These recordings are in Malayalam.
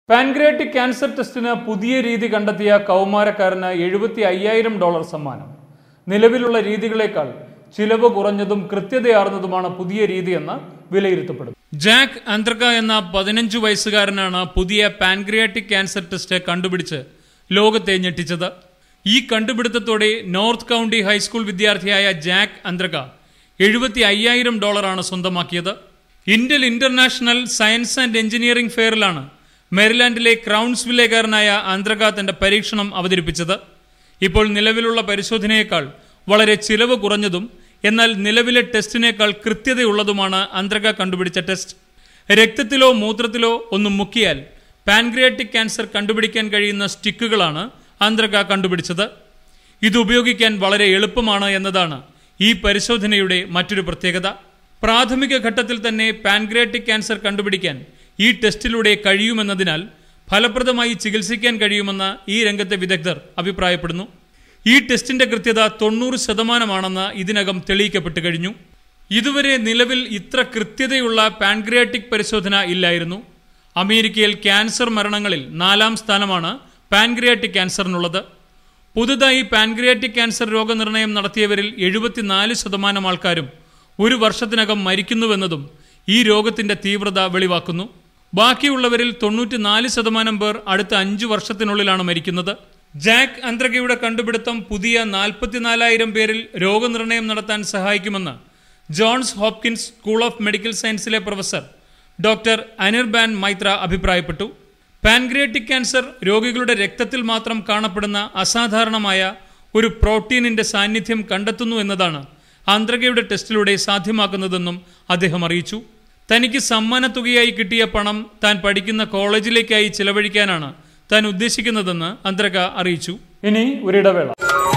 പാൻക്രിയാറ്റിക് ക്യാൻസർ ടെസ്റ്റിന് പുതിയ രീതി കണ്ടെത്തിയ കൗമാരക്കാരന് എഴുപത്തി അയ്യായിരം ഡോളർ സമ്മാനം നിലവിലുള്ള രീതികളേക്കാൾ ചിലവ് കുറഞ്ഞതും കൃത്യതയാർന്നതുമാണ് പുതിയ രീതിയെന്ന് വിലയിരുത്തപ്പെടുന്നു ജാക്ക് ആന്ത്രക്ക എന്ന പതിനഞ്ചു വയസ്സുകാരനാണ് പുതിയ പാൻക്രിയാറ്റിക് ക്യാൻസർ ടെസ്റ്റ് കണ്ടുപിടിച്ച് ലോകത്തെ ഞെട്ടിച്ചത് ഈ കണ്ടുപിടുത്തത്തോടെ നോർത്ത് കൗണ്ടി ഹൈസ്കൂൾ വിദ്യാർത്ഥിയായ ജാക്ക് ആന്ത്രക്ക എഴുപത്തി അയ്യായിരം ഡോളറാണ് സ്വന്തമാക്കിയത് Intel International Science and Engineering ഫെയറിലാണ് മെരിലാൻഡിലെ ക്രൗൺസ്വില്ലേക്കാരനായ ആന്ത്രക തന്റെ പരീക്ഷണം അവതരിപ്പിച്ചത് ഇപ്പോൾ നിലവിലുള്ള പരിശോധനയേക്കാൾ വളരെ ചിലവ് കുറഞ്ഞതും എന്നാൽ നിലവിലെ ടെസ്റ്റിനേക്കാൾ കൃത്യതയുള്ളതുമാണ് ആന്ത്രക കണ്ടുപിടിച്ച ടെസ്റ്റ് രക്തത്തിലോ മൂത്രത്തിലോ ഒന്നും മുക്കിയാൽ പാൻക്രിയാറ്റിക് ക്യാൻസർ കണ്ടുപിടിക്കാൻ കഴിയുന്ന സ്റ്റിക്കുകളാണ് ആന്ത്രക കണ്ടുപിടിച്ചത് ഇത് ഉപയോഗിക്കാൻ വളരെ എളുപ്പമാണ് എന്നതാണ് ഈ പരിശോധനയുടെ മറ്റൊരു പ്രത്യേകത പ്രാഥമിക ഘട്ടത്തിൽ തന്നെ പാൻക്രിയാറ്റിക് ക്യാൻസർ കണ്ടുപിടിക്കാൻ ഈ ടെസ്റ്റിലൂടെ കഴിയുമെന്നതിനാൽ ഫലപ്രദമായി ചികിത്സിക്കാൻ കഴിയുമെന്ന് ഈ രംഗത്തെ വിദഗ്ധർ അഭിപ്രായപ്പെടുന്നു ഈ ടെസ്റ്റിന്റെ കൃത്യത തൊണ്ണൂറ് ശതമാനമാണെന്ന് ഇതിനകം തെളിയിക്കപ്പെട്ടു കഴിഞ്ഞു ഇതുവരെ നിലവിൽ ഇത്ര കൃത്യതയുള്ള പാൻക്രിയാറ്റിക് പരിശോധന ഇല്ലായിരുന്നു അമേരിക്കയിൽ ക്യാൻസർ മരണങ്ങളിൽ നാലാം സ്ഥാനമാണ് പാൻക്രിയാറ്റിക് ക്യാൻസറിനുള്ളത് പുതുതായി പാൻക്രിയാറ്റിക് ക്യാൻസർ രോഗനിർണയം നടത്തിയവരിൽ എഴുപത്തിനാല് ശതമാനം ആൾക്കാരും ഒരു വർഷത്തിനകം മരിക്കുന്നുവെന്നതും ഈ രോഗത്തിന്റെ തീവ്രത വെളിവാക്കുന്നു ബാക്കിയുള്ളവരിൽ തൊണ്ണൂറ്റിനാല് ശതമാനം പേർ അടുത്ത അഞ്ചു വർഷത്തിനുള്ളിലാണ് മരിക്കുന്നത് ജാക്ക് അന്ത്രകയുടെ കണ്ടുപിടുത്തം പുതിയ നാൽപ്പത്തിനാലായിരം പേരിൽ രോഗനിർണയം നടത്താൻ സഹായിക്കുമെന്ന് Johns Hopkins school of medical സയൻസിലെ പ്രൊഫസർ ഡോക്ടർ അനിർബാൻ മൈത്ര അഭിപ്രായപ്പെട്ടു പാൻക്രിയാറ്റിക് ക്യാൻസർ രോഗികളുടെ രക്തത്തിൽ മാത്രം കാണപ്പെടുന്ന അസാധാരണമായ ഒരു പ്രോട്ടീനിന്റെ സാന്നിധ്യം കണ്ടെത്തുന്നു എന്നതാണ് ആന്ത്രകയുടെ ടെസ്റ്റിലൂടെ സാധ്യമാക്കുന്നതെന്നും അദ്ദേഹം അറിയിച്ചു തനിക്ക് സമ്മാനത്തുകയായി കിട്ടിയ പണം താൻ പഠിക്കുന്ന കോളേജിലേക്കായി ചിലവഴിക്കാനാണ് താൻ ഉദ്ദേശിക്കുന്നതെന്ന് ആന്ത്രക അറിയിച്ചു ഇനി ഒരിടവേള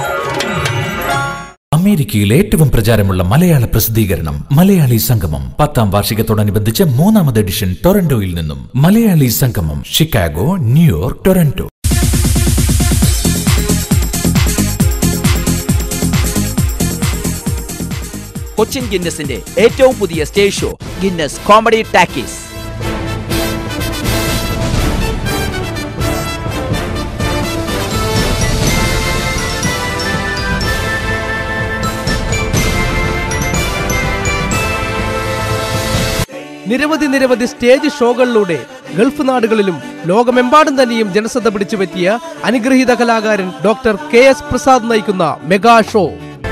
അമേരിക്കയിലെ ഏറ്റവും പ്രചാരമുള്ള മലയാള പ്രസിദ്ധീകരണം മലയാളി സംഗമം പത്താം വാർഷികത്തോടനുബന്ധിച്ച് മൂന്നാമത് എഡിഷൻ ടൊറന്റോയിൽ നിന്നും മലയാളി സംഗമം ഷിക്കാഗോ ന്യൂയോർക്ക് ടൊറന്റോ കൊച്ചിൻ ഗിന്നസിന്റെ ഏറ്റവും പുതിയ stage show Guinness comedy talkies നിരവധി നിരവധി സ്റ്റേജ് ഷോകളിലൂടെ ഗൾഫ് നാടുകളിലും ലോകമെമ്പാടും തന്നെയും ജനശ്രദ്ധ പിടിച്ചു പറ്റിയ അനുഗ്രഹീത കലാകാരൻ ഡോക്ടർ കെ എസ് പ്രസാദ് നയിക്കുന്ന മെഗാ ഷോ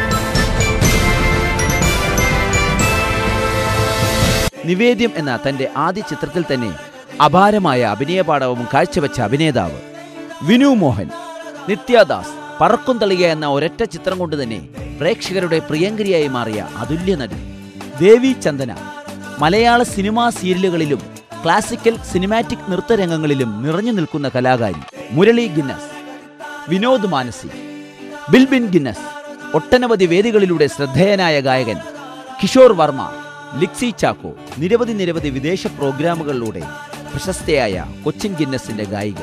നിവേദ്യം എന്ന തന്റെ ആദ്യ ചിത്രത്തിൽ തന്നെ അപാരമായ അഭിനയ പാടവവും കാഴ്ചവെച്ച അഭിനേതാവ് വിനു മോഹൻ നിത്യദാസ് പറക്കും തളിക എന്ന ഒരൊറ്റ ചിത്രം കൊണ്ട് തന്നെ പ്രേക്ഷകരുടെ പ്രിയങ്കരിയായി മാറിയ അതുല്യ നടി ദേവി ചന്ദന മലയാള സിനിമാ സീരിയലുകളിലും ക്ലാസിക്കൽ സിനിമാറ്റിക് നൃത്തരംഗങ്ങളിലും നിറഞ്ഞു നിൽക്കുന്ന കലാകാരി മുരളി ഗിന്നസ് വിനോദ് മാനസി ബിൽബിൻ ഗിന്നസ് ഒട്ടനവധി വേദികളിലൂടെ ശ്രദ്ധേയനായ ഗായകൻ കിഷോർ വർമ്മ ലിക്സി ചാക്കോ നിരവധി നിരവധി വിദേശ പ്രോഗ്രാമുകളിലൂടെ പ്രശസ്തയായ കൊച്ചിൻ ഗിന്നസിന്റെ ഗായിക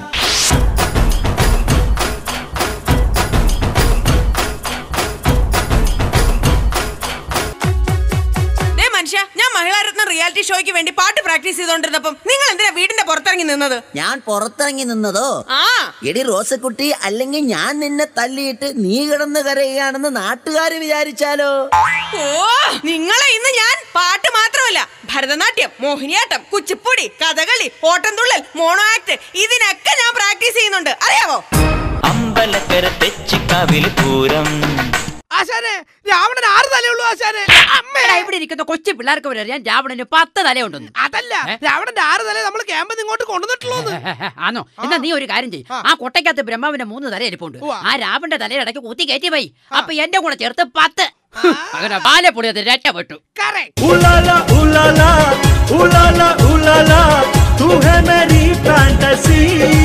ദേ മനുഷ്യ ഞാൻ മഹിളാരത്ന റിയാലിറ്റി ഷോയ്ക്ക് വേണ്ടി പാട്ട് പ്രാക്ടീസ് ചെയ്തോണ്ടിരുന്നപ്പം നിങ്ങൾ എന്തിനാ വീടിന്റെ പുറത്തിറങ്ങി നിന്നത് ഞാൻ പുറത്തിറങ്ങി നിന്നതോ ആ എടി റോസക്കുട്ടി അല്ലെങ്കിൽ ഞാൻ നിന്നെ തല്ലിയിട്ട് നീ കിടന്ന് കരയുകയാണെന്ന് നാട്ടുകാര് വിചാരിച്ചാലോ ഓ നിങ്ങളെ ഇന്ന് ഞാൻ പാട്ട് മാത്രമല്ല ഭരതനാട്യം മോഹിനിയാട്ടം കുച്ചിപ്പുടി കഥകളി ഓട്ടംതുള്ളൽ മോണോ ആക്ട് ഇതിനൊക്കെ ഞാൻ പ്രാക്ടീസ് ചെയ്യുന്നുണ്ട് അറിയാവോ അമ്പലക്കര തെച്ചിക്കാവിൽ പൂരം ആശാനെ രാവണൻ ആറ് തലയുള്ളൂ ആശാനെ അമ്മേ എടാ, ഇവിടെ ഇരിക്കുന്ന കൊച്ചു പിള്ളേർക്ക് വരെ അറിയാൻ രാവണന് പത്ത് തലയുണ്ടെന്ന് അതല്ല രാവണന്റെ ആറ് തല നമ്മൾ ക്യാമ്പിൽ ഇങ്ങോട്ട് കൊണ്ടുവന്നിട്ടുള്ളൂ ആണോ എന്നാ നീ ഒരു കാര്യം ചെയ്യ് ആ കൊട്ടയ്ക്കകത്ത് ബ്രഹ്മാവിന്റെ മൂന്ന് തല ഇരിപ്പുണ്ട് ഉവ്വ. ആ രാവന്റെ തലയുടെ ഇടയ്ക്ക് കുത്തി കയറ്റി പോയി അപ്പൊ എന്റെ കൂടെ ചേർത്ത് പത്ത് അങ്ങനെ പാലപ്പൊടി അത് രക്ഷപ്പെട്ടു ഉലാല ഉലാല ഉലാല ഉലാല തू है मेरी फैंटेसी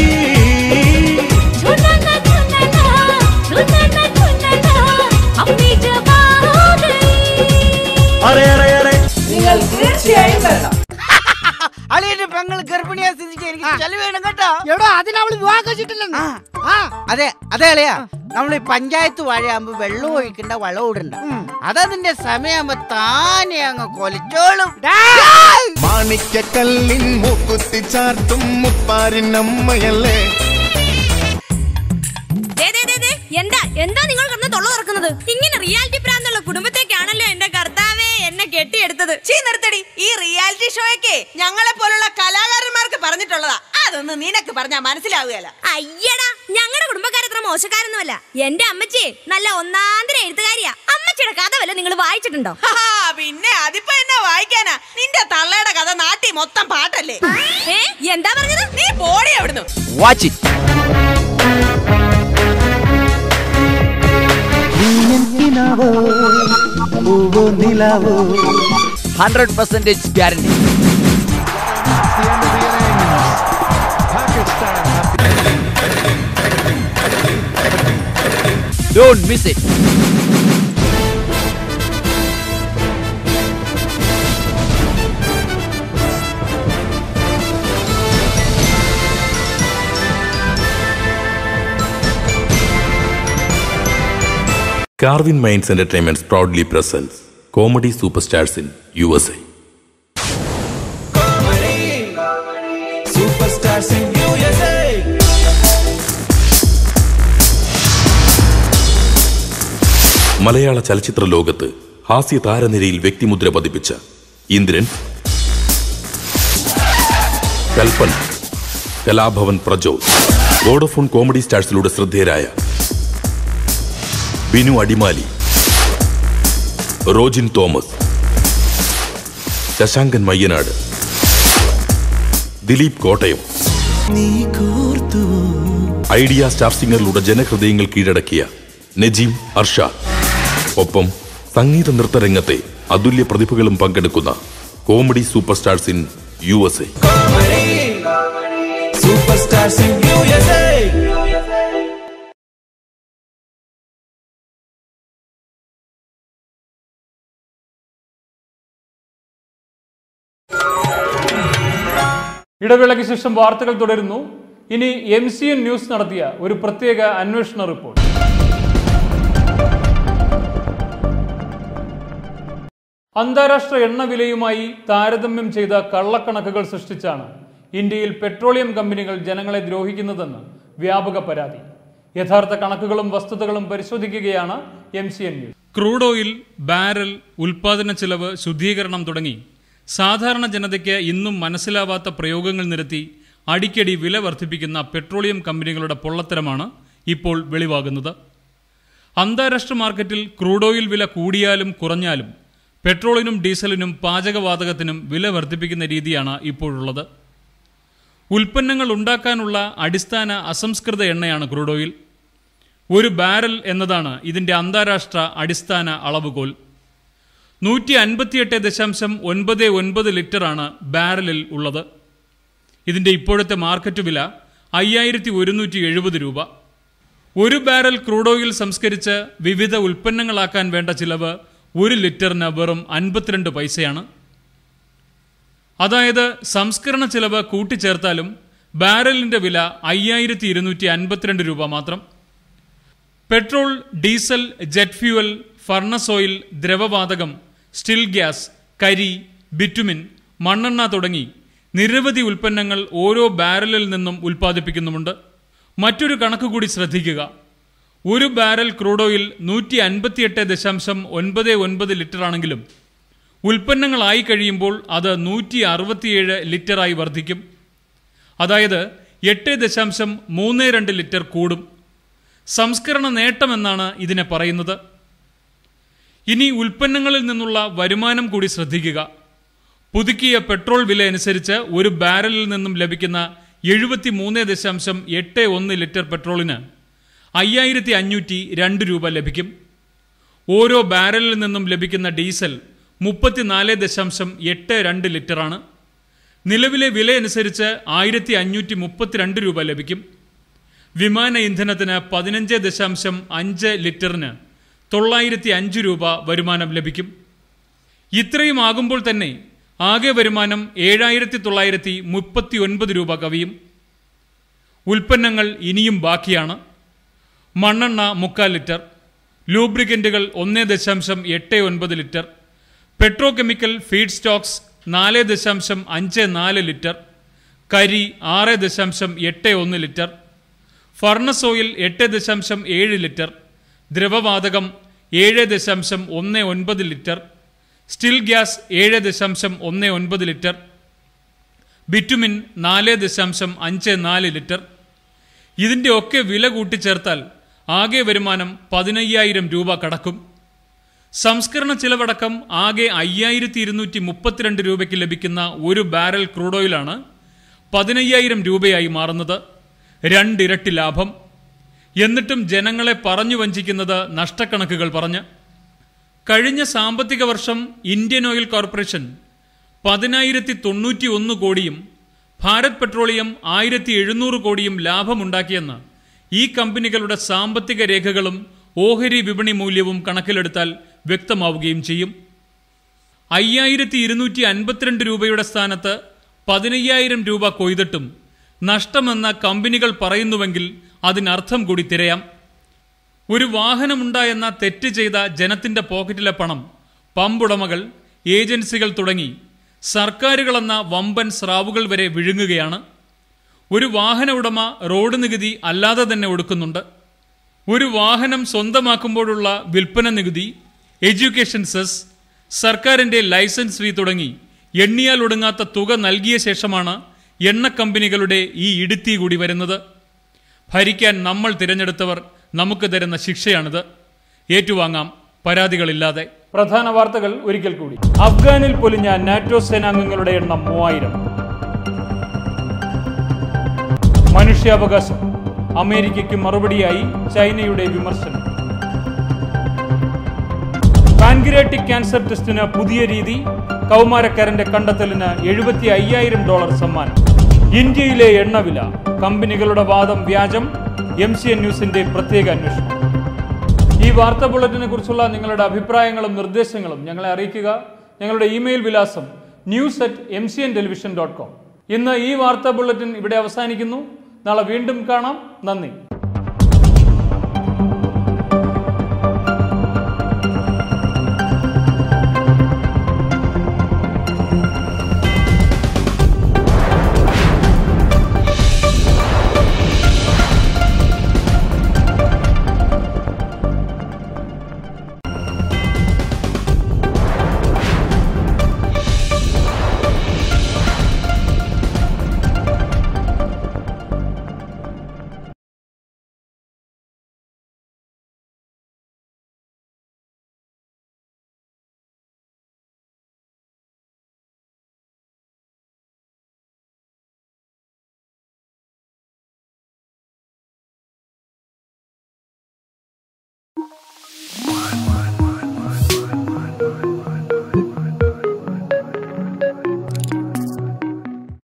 अरे अरे अरे നിങ്ങൾ തീർച്ചയായും വരണം അളിയന്റെ പെങ്ങള് ഗർഭിണിയാ സ്ഥിതിക്ക് എനിക്ക് ചെലവ് വേണം കേട്ടോ എവിടെ അതിനവള് വിവാഹം കഴിച്ചിട്ടില്ലെന്ന് അതെ അതെ അളിയ നമ്മൾ ഈ പഞ്ചായത്ത് വാഴയാകുമ്പോ വെള്ളം ഒഴിക്കണ്ട വളം ഇടണ്ട അതതിന്റെ സമയമാകുമ്പോ താനെ അങ്ങ് കൊലച്ചോളും മാണിക്കക്കല്ലിൻ മൂക്കുത്തി ചാർത്തും മുപ്പാരിനമ്മയല്ലേ ദേ, ദേ, ദേ, ദേ, എന്താ എന്താ നിങ്ങൾ കിടന്ന് തൊള്ള തുറക്കുന്നത് ഇങ്ങനെ റിയാലിറ്റി പ്രാന്തുള്ള കുടുംബത്തേക്കാണല്ലോ എന്റെ കർത്താവേ എന്നെ കെട്ടിയെടുത്തത് ചീ നിർത്തടി ഈ റിയാലിറ്റി ഷോയൊക്കെ ഞങ്ങളെ പോലുള്ള കലാകാരന്മാർക്ക് പറഞ്ഞിട്ടുള്ളതാ അതൊന്നും നിനക്ക് പറഞ്ഞാ മനസ്സിലാവുകയല്ല അയ്യടാ ഞങ്ങളുടെ കുടുംബക്കാരത്ര മോശക്കാരൊന്നുമല്ല എന്റെ അമ്മച്ചി നല്ല ഒന്നാന്തര എഴുത്തുകാരിയാ അമ്മച്ചിയുടെ കഥ വല്ല നിങ്ങൾ വായിച്ചിട്ടുണ്ടോ ഹാ, പിന്നെ അതിപ്പോ എന്നെ വായിക്കാനാ നിന്റെ തള്ളയുടെ കഥ നാട്ടി മൊത്തം പാട്ടല്ലേ ഏ എന്താ പറഞ്ഞത് നീ പോടി അവിടുന്ന് watch it hundred percentage guarantee don't miss it Carvin Minds Entertainments proudly presents comedy superstars in USA. Superstars in USA. മലയാള ചലച്ചിത്ര ലോകത്ത് ഹാസ്യ താരനിരയിൽ വ്യക്തിമുദ്ര പതിപ്പിച്ച ഇന്ദ്രൻ കൽപ്പന കലാഭവൻ പ്രജോ വോഡഫോൺ കോമഡി സ്റ്റാർസിലൂടെ ശ്രദ്ധേയരായ ബിനു അടിമാലി റോജിൻ തോമസ് ശശാങ്കൻ മയ്യനാട് ദിലീപ് കോട്ടയം ഐഡിയ സ്റ്റാർ സിംഗറിലൂടെ ജനഹൃദയങ്ങൾ കീഴടക്കിയ നജീം അർഷാദ് ഒപ്പം സംഗീത നൃത്ത രംഗത്തെ അതുല്യ പ്രതിഭകളും പങ്കെടുക്കുന്ന comedy super stars in U S A Superstars in USA. ഇടവേളയ്ക്ക് ശേഷം വാർത്തകൾ തുടരുന്നു ഇനി എം സി എൻ ന്യൂസ് നടത്തിയ ഒരു പ്രത്യേക അന്വേഷണ റിപ്പോർട്ട് അന്താരാഷ്ട്ര എണ്ണ വിലയുമായി താരതമ്യം ചെയ്ത കള്ളക്കണക്കുകൾ സൃഷ്ടിച്ചാണ് ഇന്ത്യയിൽ പെട്രോളിയം കമ്പനികൾ ജനങ്ങളെ ദ്രോഹിക്കുന്നതെന്ന് വ്യാപക പരാതി യഥാർത്ഥ കണക്കുകളും വസ്തുതകളും പരിശോധിക്കുകയാണ് M C N news crude oil barrel ഉൽപാദന ചെലവ് ശുദ്ധീകരണം തുടങ്ങി സാധാരണ ജനതയ്ക്ക് ഇന്നും മനസ്സിലാവാത്ത പ്രയോഗങ്ങൾ നിരത്തി അടിക്കടി വില വർദ്ധിപ്പിക്കുന്ന പെട്രോളിയം കമ്പനികളുടെ പൊള്ളത്തരമാണ് ഇപ്പോൾ വെളിവാകുന്നത് അന്താരാഷ്ട്ര മാർക്കറ്റിൽ ക്രൂഡ് ഓയിൽ വില കൂടിയാലും കുറഞ്ഞാലും പെട്രോളിനും ഡീസലിനും പാചകവാതകത്തിനും വില വർദ്ധിപ്പിക്കുന്ന രീതിയാണ് ഇപ്പോഴുള്ളത് ഉൽപ്പന്നങ്ങൾ ഉണ്ടാക്കാനുള്ള അടിസ്ഥാന അസംസ്കൃത എണ്ണയാണ് ക്രൂഡ് ഓയിൽ ഒരു ബാരൽ എന്നതാണ് ഇതിന്റെ അന്താരാഷ്ട്ര അടിസ്ഥാന അളവുകോൽ നൂറ്റി അൻപത്തിയെട്ട് ദശാംശം ഒൻപത് ഒൻപത് ലിറ്ററാണ് ബാരലിൽ ഉള്ളത് ഇതിന്റെ ഇപ്പോഴത്തെ മാർക്കറ്റ് വില അയ്യായിരത്തി ഒരുന്നൂറ്റി എഴുപത് രൂപ ഒരു ബാരൽ ക്രൂഡ് ഓയിൽ സംസ്കരിച്ച് വിവിധ ഉൽപ്പന്നങ്ങളാക്കാൻ വേണ്ട ചിലവ് ഒരു ലിറ്ററിന് വെറും അൻപത്തിരണ്ട് പൈസയാണ് അതായത് സംസ്കരണ ചിലവ് കൂട്ടിച്ചേർത്താലും ബാരലിന്റെ വില അയ്യായിരത്തി ഇരുന്നൂറ്റി അൻപത്തിരണ്ട് രൂപ മാത്രം petrol diesel jet fuel furnace oil ദ്രവവാതകം സ്റ്റിൽ ഗ്യാസ് കരി ബിറ്റുമിൻ മണ്ണെണ്ണ തുടങ്ങി നിരവധി ഉൽപ്പന്നങ്ങൾ ഓരോ ബാരലിൽ നിന്നും ഉൽപ്പാദിപ്പിക്കുന്നുമുണ്ട് മറ്റൊരു കണക്ക് കൂടി ശ്രദ്ധിക്കുക ഒരു ബാരൽ ക്രൂഡ് ഓയിൽ നൂറ്റി അൻപത്തിയെട്ട് ദശാംശം ഒൻപത് ഒൻപത് ലിറ്റർ ആണെങ്കിലും ഉൽപ്പന്നങ്ങളായി കഴിയുമ്പോൾ അത് നൂറ്റി അറുപത്തിയേഴ് ലിറ്ററായി വർദ്ധിക്കും അതായത് എട്ട് ദശാംശം മൂന്ന് രണ്ട് ലിറ്റർ കൂടും സംസ്കരണ നേട്ടമെന്നാണ് ഇതിനെ പറയുന്നത് ഇനി ഉൽപ്പന്നങ്ങളിൽ നിന്നുള്ള വരുമാനം കൂടി ശ്രദ്ധിക്കുക പുതുക്കിയ പെട്രോൾ വില അനുസരിച്ച് ഒരു ബാരലിൽ നിന്നും ലഭിക്കുന്ന എഴുപത്തി മൂന്ന് ദശാംശം എട്ട് ഒന്ന് ലിറ്റർ പെട്രോളിന് അയ്യായിരത്തി അഞ്ഞൂറ്റി രണ്ട് രൂപ ലഭിക്കും ഓരോ ബാരലിൽ നിന്നും ലഭിക്കുന്ന ഡീസൽ മുപ്പത്തിനാല് ദശാംശം എട്ട് രണ്ട് ലിറ്ററാണ് നിലവിലെ വില അനുസരിച്ച് ആയിരത്തി അഞ്ഞൂറ്റി മുപ്പത്തിരണ്ട് രൂപ ലഭിക്കും വിമാന ഇന്ധനത്തിന് പതിനഞ്ച് ദശാംശം അഞ്ച് ലിറ്ററിന് തൊള്ളായിരത്തി അഞ്ച് രൂപ വരുമാനം ലഭിക്കും ഇത്രയും ആകുമ്പോൾ തന്നെ ആകെ വരുമാനം ഏഴായിരത്തി തൊള്ളായിരത്തി മുപ്പത്തി ഒൻപത് രൂപ കവിയും ഉൽപ്പന്നങ്ങൾ ഇനിയും ബാക്കിയാണ് മണ്ണെണ്ണ മുക്കാൽ ലിറ്റർ ലൂബ്രിക്കൻറ്റുകൾ ഒന്ന് ദശാംശം എട്ട് ഒൻപത് litre petro chemical feed stocks നാല് ദശാംശം അഞ്ച് നാല് ലിറ്റർ കരി ആറ് ദശാംശം എട്ട് ഒന്ന് ലിറ്റർ ഫർണസ് ഓയിൽ എട്ട് ദശാംശം ഏഴ് ലിറ്റർ ദ്രവവാതകം ഏഴ് ദശാംശം ഒന്ന് ഒൻപത് ലിറ്റർ സ്റ്റിൽ ഗ്യാസ് ഏഴ് ദശാംശം ഒന്ന് ഒൻപത് ലിറ്റർ ബിറ്റുമിൻ നാല് ദശാംശം അഞ്ച് നാല് ലിറ്റർ ഇതിൻ്റെ ഒക്കെ വില കൂട്ടിച്ചേർത്താൽ ആകെ വരുമാനം പതിനയ്യായിരം രൂപ കടക്കും സംസ്കരണ ചിലവടക്കം ആകെ അയ്യായിരത്തി ഇരുന്നൂറ്റി മുപ്പത്തിരണ്ട് രൂപയ്ക്ക് ലഭിക്കുന്ന ഒരു ബാരൽ ക്രൂഡ് ഓയിലാണ് പതിനയ്യായിരം രൂപയായി മാറുന്നത് രണ്ടിരട്ടി ലാഭം എന്നിട്ടും ജനങ്ങളെ പറഞ്ഞു വഞ്ചിക്കുന്നത് നഷ്ടക്കണക്കുകൾ പറഞ്ഞ് കഴിഞ്ഞ സാമ്പത്തിക വർഷം ഇന്ത്യൻ ഓയിൽ കോർപ്പറേഷൻ പതിനായിരത്തി തൊണ്ണൂറ്റി ഒന്ന് കോടിയും ഭാരത് പെട്രോളിയം ആയിരത്തി എഴുന്നൂറ് കോടിയും ലാഭമുണ്ടാക്കിയെന്ന് ഈ കമ്പനികളുടെ സാമ്പത്തിക രേഖകളും ഓഹരി വിപണി മൂല്യവും കണക്കിലെടുത്താൽ വ്യക്തമാവുകയും ചെയ്യും അയ്യായിരത്തി ഇരുന്നൂറ്റി അൻപത്തിരണ്ട് രൂപയുടെ സ്ഥാനത്ത് പതിനയ്യായിരം രൂപ കൊയ്തിട്ടും നഷ്ടമെന്ന കമ്പനികൾ പറയുന്നുവെങ്കിൽ അതിനർത്ഥം കൂടി തിരയാം ഒരു വാഹനമുണ്ടായെന്ന തെറ്റ് ചെയ്ത ജനത്തിന്റെ പോക്കറ്റിലെ പണം പമ്പുടമകൾ ഏജൻസികൾ തുടങ്ങി സർക്കാരുകളെന്ന വമ്പൻ സ്രാവുകൾ വരെ വിഴുങ്ങുകയാണ് ഒരു വാഹന ഉടമ റോഡ് നികുതി അല്ലാതെ തന്നെ ഒടുക്കുന്നുണ്ട് ഒരു വാഹനം സ്വന്തമാക്കുമ്പോഴുള്ള വിൽപ്പന നികുതി എഡ്യൂക്കേഷൻ സെസ് സർക്കാരിന്റെ ലൈസൻസ് ഫീ തുടങ്ങി എണ്ണിയാൽ ഒടുങ്ങാത്ത തുക നൽകിയ ശേഷമാണ് എണ്ണ കമ്പനികളുടെ ഈ ഇടുത്തി കൂടി വരുന്നത് ഭരിക്കാൻ നമ്മൾ തിരഞ്ഞെടുത്തവർ നമുക്ക് തരുന്ന ശിക്ഷയാണിത് ഏറ്റുവാങ്ങാം പരാതികളില്ലാതെ പ്രധാന വാർത്തകൾ ഒരിക്കൽ കൂടി അഫ്ഗാനിൽ പൊലിഞ്ഞ നാറ്റോ സേനാംഗങ്ങളുടെ എണ്ണം മൂവായിരം മനുഷ്യാവകാശം അമേരിക്കയ്ക്ക് മറുപടിയായി ചൈനയുടെ വിമർശനം പാൻക്രിയാറ്റിക് ക്യാൻസർ ടെസ്റ്റിന് പുതിയ രീതി കൗമാരക്കാരന്റെ കണ്ടെത്തലിന് എഴുപത്തി അയ്യായിരം ഡോളർ സമ്മാനം ഇന്ത്യയിലെ എണ്ണവില കമ്പനികളുടെ വാദം വ്യാജം എം സി എൻ ന്യൂസിന്റെ പ്രത്യേക അന്വേഷണം ഈ വാർത്താ ബുള്ളറ്റിനെ കുറിച്ചുള്ള നിങ്ങളുടെ അഭിപ്രായങ്ങളും നിർദ്ദേശങ്ങളും ഞങ്ങളെ അറിയിക്കുക ഞങ്ങളുടെ ഇമെയിൽ വിലാസം news at M C N television dot com ഇന്ന് ഈ വാർത്താ ബുള്ളറ്റിൻ ഇവിടെ അവസാനിക്കുന്നു നാളെ വീണ്ടും കാണാം നന്ദി